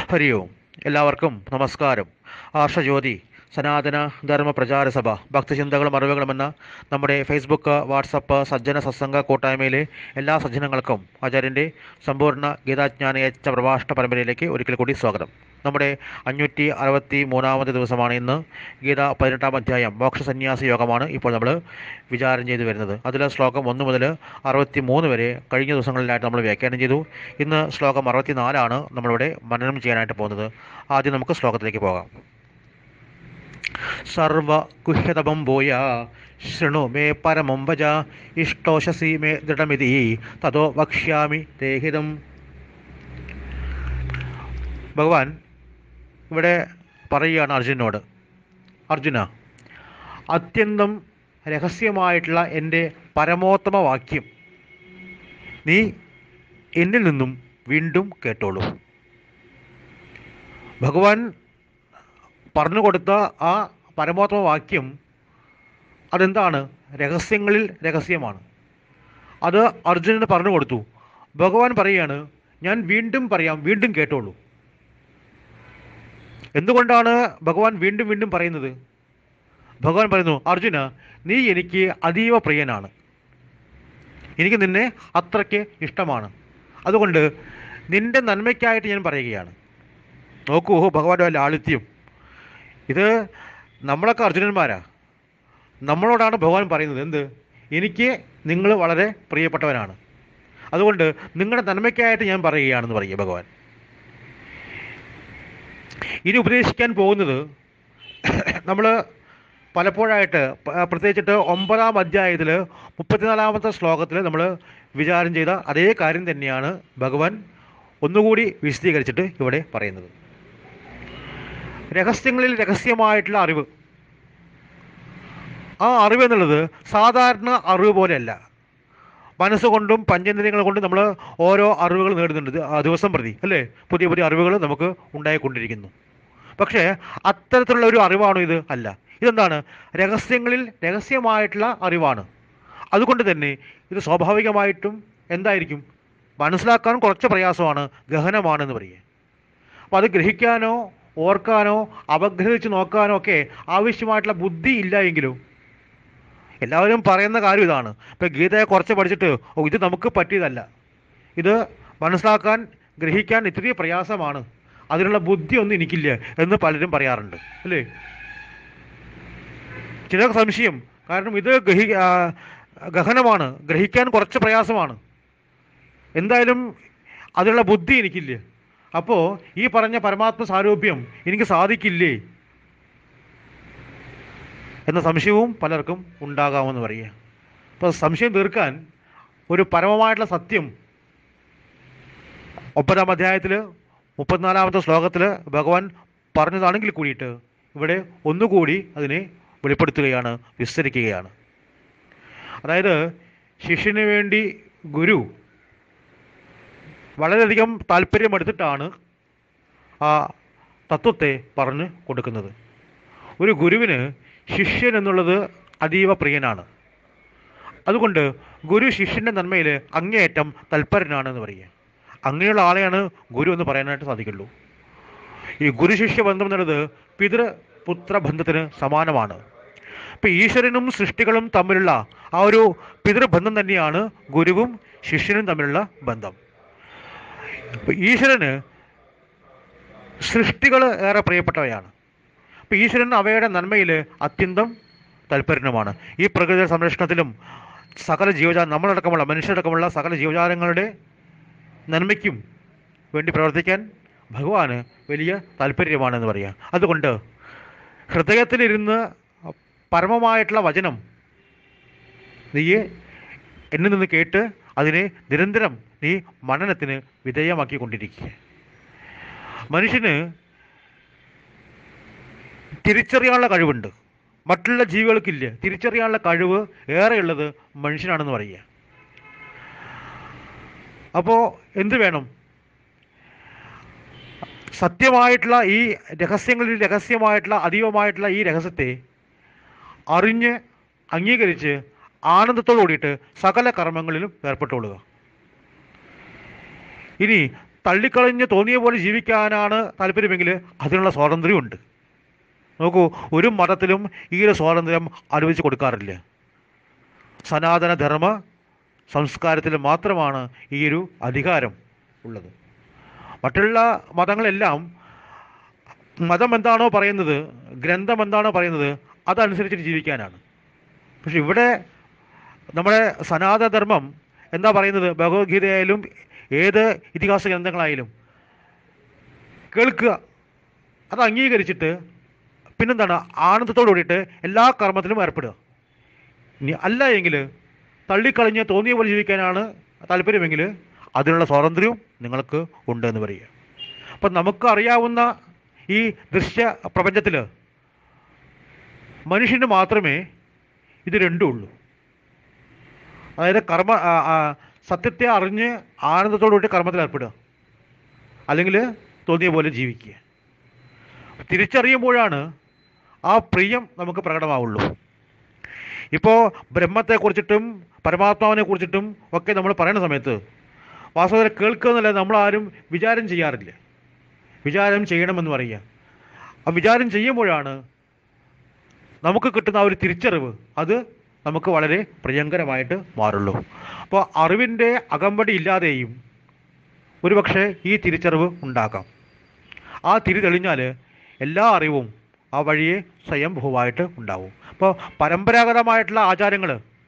ഹരി ഓം എല്ലാവർക്കും നമസ്കാരം ആർഷജ്യോതി സനാതന ധർമ്മ പ്രചാര സഭ ഭക്തിചിന്തകളും അറിവുകളും എന്ന നമ്മുടെ ഫേസ്ബുക്ക് വാട്സപ്പ് സജ്ജന സത്സംഗ കൂട്ടായ്മയിലെ എല്ലാ സജ്ജനങ്ങൾക്കും ആചാര്യൻ്റെ സമ്പൂർണ്ണ ഗീതാജ്ഞാനയച്ച പ്രഭാഷണ പരമ്പരയിലേക്ക് ഒരിക്കൽ കൂടി സ്വാഗതം നമ്മുടെ അഞ്ഞൂറ്റി അറുപത്തി മൂന്നാമത്തെ ദിവസമാണ് ഇന്ന് ഗീത പതിനെട്ടാം അധ്യായം മോക്ഷസന്യാസ യോഗമാണ് ഇപ്പോൾ നമ്മൾ വിചാരം ചെയ്തു വരുന്നത് അതിൽ ശ്ലോകം ഒന്ന് മുതൽ അറുപത്തി മൂന്ന് വരെ കഴിഞ്ഞ ദിവസങ്ങളിലായിട്ട് നമ്മൾ വ്യാഖ്യാനം ചെയ്തു ഇന്ന് ശ്ലോകം അറുപത്തിനാലാണ് നമ്മളിവിടെ മനനം ചെയ്യാനായിട്ട് പോകുന്നത് ആദ്യം നമുക്ക് ശ്ലോകത്തിലേക്ക് പോകാം സർവ ഗുഹ്യതപം ഭൂയ ശൃണു മേ പരമം വജ ഇഷ്ടോഷസി മേ ദൃഢമിതി തതോ വക്ഷ്യാമി തേഹിതം ഭഗവാൻ ഇവിടെ പറയുകയാണ് അർജുനോട് അർജുന അത്യന്തം രഹസ്യമായിട്ടുള്ള എൻ്റെ പരമോത്തമ വാക്യം നീ എന്നിൽ നിന്നും വീണ്ടും കേട്ടോളൂ ഭഗവാൻ പറഞ്ഞു കൊടുത്ത ആ പരമോത്തമ വാക്യം അതെന്താണ് രഹസ്യങ്ങളിൽ രഹസ്യമാണ് അത് അർജുനന് പറഞ്ഞു കൊടുത്തു ഭഗവാൻ പറയുകയാണ് ഞാൻ വീണ്ടും പറയാം വീണ്ടും കേട്ടോളൂ എന്തുകൊണ്ടാണ് ഭഗവാൻ വീണ്ടും വീണ്ടും പറയുന്നത് ഭഗവാൻ പറയുന്നു അർജുന നീ എനിക്ക് അതീവ പ്രിയനാണ് എനിക്ക് നിന്നെ അത്രയ്ക്ക് ഇഷ്ടമാണ് അതുകൊണ്ട് നിന്റെ നന്മയ്ക്കായിട്ട് ഞാൻ പറയുകയാണ് നോക്കൂ ഭഗവാന്റെ ലാളിത്യം ഇത് നമ്മളൊക്കെ അർജുനന്മാരാ നമ്മളോടാണ് ഭഗവാൻ പറയുന്നത് എന്ത് എനിക്ക് നിങ്ങൾ വളരെ പ്രിയപ്പെട്ടവനാണ് അതുകൊണ്ട് നിങ്ങളുടെ നന്മയ്ക്കായിട്ട് ഞാൻ പറയുകയാണെന്ന് പറയുക ഭഗവാൻ ഇനി ഉപദേശിക്കാൻ പോകുന്നത് നമ്മൾ പലപ്പോഴായിട്ട് പ- പ്രത്യേകിച്ചിട്ട് ഒമ്പതാം അധ്യായത്തിൽ മുപ്പത്തിനാലാമത്തെ ശ്ലോകത്തിൽ നമ്മൾ വിചാരം ചെയ്ത അതേ കാര്യം തന്നെയാണ് ഭഗവാൻ ഒന്നുകൂടി വിശദീകരിച്ചിട്ട് ഇവിടെ പറയുന്നത് രഹസ്യങ്ങളിൽ രഹസ്യമായിട്ടുള്ള അറിവ് ആ അറിവ് എന്നുള്ളത് സാധാരണ അറിവ് പോലെയല്ല മനസ്സുകൊണ്ടും പഞ്ചേന്ദ്രിയങ്ങൾ കൊണ്ടും നമ്മൾ ഓരോ അറിവുകൾ നേടുന്നുണ്ട് ദി- ആ ദിവസം പ്രതി അല്ലേ പുതിയ പുതിയ അറിവുകൾ നമുക്ക് ഉണ്ടായിക്കൊണ്ടിരിക്കുന്നു പക്ഷേ അത്തരത്തിലുള്ള ഒരു അറിവാണോ ഇത് അല്ല ഇതെന്താണ് രഹസ്യങ്ങളിൽ രഹസ്യമായിട്ടുള്ള അറിവാണ് അതുകൊണ്ട് തന്നെ ഇത് സ്വാഭാവികമായിട്ടും എന്തായിരിക്കും മനസ്സിലാക്കാൻ കുറച്ച് പ്രയാസമാണ് ഗഹനമാണെന്ന് പറയുക അപ്പോൾ അത് ഗ്രഹിക്കാനോ ഓർക്കാനോ അപഗ്രഹിച്ച് നോക്കാനോ ഒക്കെ ആവശ്യമായിട്ടുള്ള ബുദ്ധി ഇല്ല എങ്കിലും എല്ലാവരും പറയുന്ന കാര്യം ഇതാണ് ഇപ്പം ഗീതയെ കുറച്ച് പഠിച്ചിട്ട് ഓ ഇത് നമുക്ക് പറ്റിയതല്ല ഇത് മനസ്സിലാക്കാൻ ഗ്രഹിക്കാൻ ഇത്തിരി പ്രയാസമാണ് അതിനുള്ള ബുദ്ധി ഒന്നും എനിക്കില്ല എന്ന് പലരും പറയാറുണ്ട് അല്ലേ ചിലർക്ക് സംശയം കാരണം ഇത് ഗ്രഹി ആ, ഗഹനമാണ് ഗ്രഹിക്കാൻ കുറച്ച് പ്രയാസമാണ് എന്തായാലും അതിനുള്ള ബുദ്ധി എനിക്കില്ല അപ്പോൾ ഈ പറഞ്ഞ പരമാത്മ സാരൂപ്യം എനിക്ക് സാധിക്കില്ലേ എന്ന സംശയവും പലർക്കും ഉണ്ടാകാമെന്ന് പറയുക അപ്പോൾ സംശയം തീർക്കാൻ ഒരു പരമമായിട്ടുള്ള സത്യം ഒമ്പതാം അധ്യായത്തിൽ മുപ്പത്തിനാലാമത്തെ ശ്ലോകത്തിൽ ഭഗവാൻ പറഞ്ഞതാണെങ്കിൽ കൂടിയിട്ട് ഇവിടെ ഒന്നുകൂടി അതിനെ വെളിപ്പെടുത്തുകയാണ് വിസ്തരിക്കുകയാണ് അതായത് ശിഷ്യന് വേണ്ടി ഗുരു വളരെയധികം താല്പര്യമെടുത്തിട്ടാണ് ആ തത്വത്തെ പറഞ്ഞ് കൊടുക്കുന്നത് ഒരു ഗുരുവിന് ശിഷ്യൻ എന്നുള്ളത് അതീവ പ്രിയനാണ് അതുകൊണ്ട് ഗുരു ശിഷ്യൻ്റെ നന്മയിൽ അങ്ങേയറ്റം തൽപരനാണെന്ന് പറയുക അങ്ങനെയുള്ള ആളെയാണ് ഗുരു എന്ന് പറയാനായിട്ട് സാധിക്കുള്ളൂ ഈ ഗുരു ശിഷ്യ ബന്ധം എന്നുള്ളത് പിതൃപുത്ര ബന്ധത്തിന് സമാനമാണ് ഇപ്പം ഈശ്വരനും സൃഷ്ടികളും തമ്മിലുള്ള ആ ഒരു പിതൃബന്ധം തന്നെയാണ് ഗുരുവും ശിഷ്യനും തമ്മിലുള്ള ബന്ധം ഇപ്പൊ ഈശ്വരന് സൃഷ്ടികൾ ഏറെ പ്രിയപ്പെട്ടവയാണ് അപ്പം ഈശ്വരൻ അവയുടെ നന്മയിൽ അത്യന്തം താല്പര്യമാണ് ഈ പ്രകൃതി സംരക്ഷണത്തിലും സകല ജീവജാല നമ്മളടക്കമുള്ള മനുഷ്യരടക്കമുള്ള സകല ജീവജാലങ്ങളുടെ നന്മയ്ക്കും വേണ്ടി പ്രവർത്തിക്കാൻ ഭഗവാന് വലിയ താല്പര്യമാണെന്ന് പറയാം അതുകൊണ്ട് ഹൃദയത്തിലിരുന്ന് പരമമായിട്ടുള്ള വചനം നീ എന്നിൽ നിന്ന് കേട്ട് അതിനെ നിരന്തരം നീ മനനത്തിന് വിധേയമാക്കിക്കൊണ്ടിരിക്കുക മനുഷ്യന് തിരിച്ചറിയാനുള്ള കഴിവുണ്ട് മറ്റുള്ള ജീവികൾക്കില്ല തിരിച്ചറിയാനുള്ള കഴിവ് ഏറെയുള്ളത് മനുഷ്യനാണെന്ന് പറയുക അപ്പോൾ എന്ത് വേണം സത്യമായിട്ടുള്ള ഈ രഹസ്യങ്ങളിൽ രഹസ്യമായിട്ടുള്ള അതീവമായിട്ടുള്ള ഈ രഹസ്യത്തെ അറിഞ്ഞ് അംഗീകരിച്ച് ആനന്ദത്തോടു കൂടിയിട്ട് സകല കർമ്മങ്ങളിലും ഏർപ്പെട്ടുകൊള്ളുക ഇനി തള്ളിക്കളഞ്ഞ് തോന്നിയ പോലെ ജീവിക്കാനാണ് താല്പര്യമെങ്കിൽ അതിനുള്ള സ്വാതന്ത്ര്യമുണ്ട് നോക്കൂ ഒരു മതത്തിലും ഈ ഒരു സ്വാതന്ത്ര്യം അനുവദിച്ച് കൊടുക്കാറില്ല സനാതന ധർമ്മ സംസ്കാരത്തിൽ മാത്രമാണ് ഈ ഒരു അധികാരം ഉള്ളത് മറ്റുള്ള മതങ്ങളെല്ലാം മതം എന്താണോ പറയുന്നത് ഗ്രന്ഥം എന്താണോ പറയുന്നത് അതനുസരിച്ചിട്ട് ജീവിക്കാനാണ് പക്ഷെ ഇവിടെ നമ്മുടെ സനാതനധർമ്മം എന്താ പറയുന്നത് ഭഗവത്ഗീതയായാലും ഏത് ഇതിഹാസ ഗ്രന്ഥങ്ങളായാലും കേൾക്കുക അത് അംഗീകരിച്ചിട്ട് പിന്നെന്താണ് ആനന്ദത്തോടു കൂടിയിട്ട് എല്ലാ കർമ്മത്തിലും ഏർപ്പെടുക ഇനി അല്ല എങ്കിൽ തള്ളിക്കളഞ്ഞ് തോന്നിയ പോലെ ജീവിക്കാനാണ് താല്പര്യമെങ്കിൽ അതിനുള്ള സ്വാതന്ത്ര്യവും നിങ്ങൾക്ക് ഉണ്ട് എന്ന് പറയുക അപ്പം നമുക്ക് അറിയാവുന്ന ഈ ദൃശ്യ പ്രപഞ്ചത്തിൽ മനുഷ്യന് മാത്രമേ ഇത് രണ്ടും ഉള്ളൂ അതായത് കർമ്മ ആ, ആ, സത്യത്തെ അറിഞ്ഞ് ആനന്ദത്തോടുകൂടി കർമ്മത്തിൽ ഏർപ്പെടുക അല്ലെങ്കിൽ തോന്നിയ പോലെ ജീവിക്കുക തിരിച്ചറിയുമ്പോഴാണ് ആ പ്രിയം നമുക്ക് പ്രകടമാവുള്ളൂ ഇപ്പോൾ ബ്രഹ്മത്തെക്കുറിച്ചിട്ടും പരമാത്മാവിനെ കുറിച്ചിട്ടും ഒക്കെ നമ്മൾ പറയുന്ന സമയത്ത് വാസ്തവത്തിൽ കേൾക്കുക എന്നല്ല നമ്മളാരും വിചാരം ചെയ്യാറില്ല വിചാരം ചെയ്യണമെന്ന് പറയുക ആ വിചാരം ചെയ്യുമ്പോഴാണ് നമുക്ക് കിട്ടുന്ന ആ ഒരു തിരിച്ചറിവ് അത് നമുക്ക് വളരെ പ്രിയങ്കരമായിട്ട് മാറുള്ളൂ അപ്പോൾ അറിവിൻ്റെ അകമ്പടി ഇല്ലാതെയും ഒരുപക്ഷെ ഈ തിരിച്ചറിവ് ഉണ്ടാക്കാം ആ തിരി തെളിഞ്ഞാൽ എല്ലാ അറിവും ആ വഴിയെ സ്വയംഭൂവായിട്ട് ഉണ്ടാവും അപ്പോൾ പരമ്പരാഗതമായിട്ടുള്ള ആചാരങ്ങൾ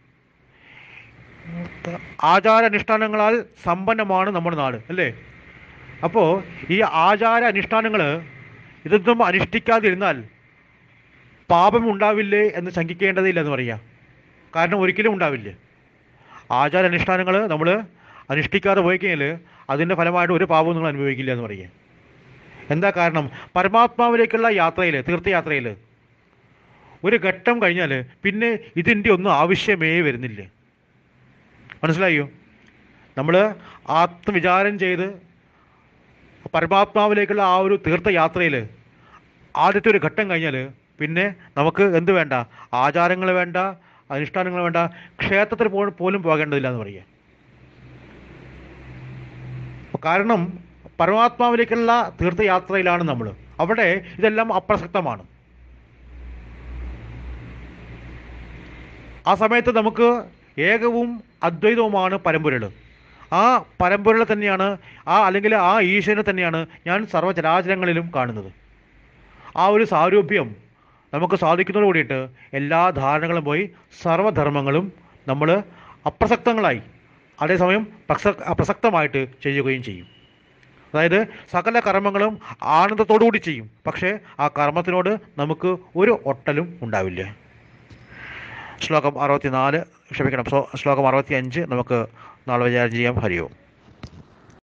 ആചാരാനുഷ്ഠാനങ്ങളാൽ സമ്പന്നമാണ് നമ്മുടെ നാട് അല്ലേ അപ്പോൾ ഈ ആചാര അനുഷ്ഠാനങ്ങൾ ഇതൊന്നും അനുഷ്ഠിക്കാതിരുന്നാൽ പാപം ഉണ്ടാവില്ലേ എന്ന് ശങ്കിക്കേണ്ടതില്ല എന്ന് പറയാം കാരണം ഒരിക്കലും ഉണ്ടാവില്ല ആചാര അനുഷ്ഠാനങ്ങൾ നമ്മൾ അനുഷ്ഠിക്കാതെ പോയി കഴിഞ്ഞാൽ അതിൻ്റെ ഫലമായിട്ട് ഒരു പാപവും നിങ്ങൾ അനുഭവിക്കില്ല എന്ന് പറയാം എന്താ കാരണം പരമാത്മാവിലേക്കുള്ള യാത്രയിൽ തീർത്ഥയാത്രയിൽ ഒരു ഘട്ടം കഴിഞ്ഞാൽ പിന്നെ ഇതിൻ്റെ ഒന്നും ആവശ്യമേ വരുന്നില്ല മനസ്സിലായോ നമ്മൾ ആത്മവിചാരം ചെയ്ത് പരമാത്മാവിലേക്കുള്ള ആ ഒരു തീർത്ഥയാത്രയിൽ ആദ്യത്തെ ഒരു ഘട്ടം കഴിഞ്ഞാൽ പിന്നെ നമുക്ക് എന്ത് വേണ്ട ആചാരങ്ങൾ വേണ്ട അനുഷ്ഠാനങ്ങൾ വേണ്ട ക്ഷേത്രത്തിൽ പോ പോലും പോകേണ്ടതില്ല എന്ന് പറയുക കാരണം പരമാത്മാവിലേക്കുള്ള തീർത്ഥയാത്രയിലാണ് നമ്മൾ അവിടെ ഇതെല്ലാം അപ്രസക്തമാണ് ആ സമയത്ത് നമുക്ക് ഏകവും അദ്വൈതവുമാണ് പരമ്പൊരുൾ ആ പരമ്പൊരുൾ തന്നെയാണ് ആ അല്ലെങ്കിൽ ആ ഈശ്വരനെ തന്നെയാണ് ഞാൻ സർവ്വചരാചരങ്ങളിലും കാണുന്നത് ആ ഒരു സാരൂപ്യം നമുക്ക് സാധിക്കുന്നതോട് കൂടിയിട്ട് എല്ലാ ധാരണകളും പോയി സർവ്വധർമ്മങ്ങളും നമ്മൾ അപ്രസക്തങ്ങളായി അതേസമയം പ്രസ പ്രസക്തമായിട്ട് ചെയ്യുകയും ചെയ്യും അതായത് സകല കർമ്മങ്ങളും ആനന്ദത്തോടു കൂടി ചെയ്യും പക്ഷേ ആ കർമ്മത്തിനോട് നമുക്ക് ഒരു ഒട്ടലും ഉണ്ടാവില്ല ശ്ലോകം അറുപത്തിനാല് ക്ഷമിക്കണം ശ്ലോകം അറുപത്തി അഞ്ച് നമുക്ക് നാളെ വിചാരം ചെയ്യാം ഹരിയോം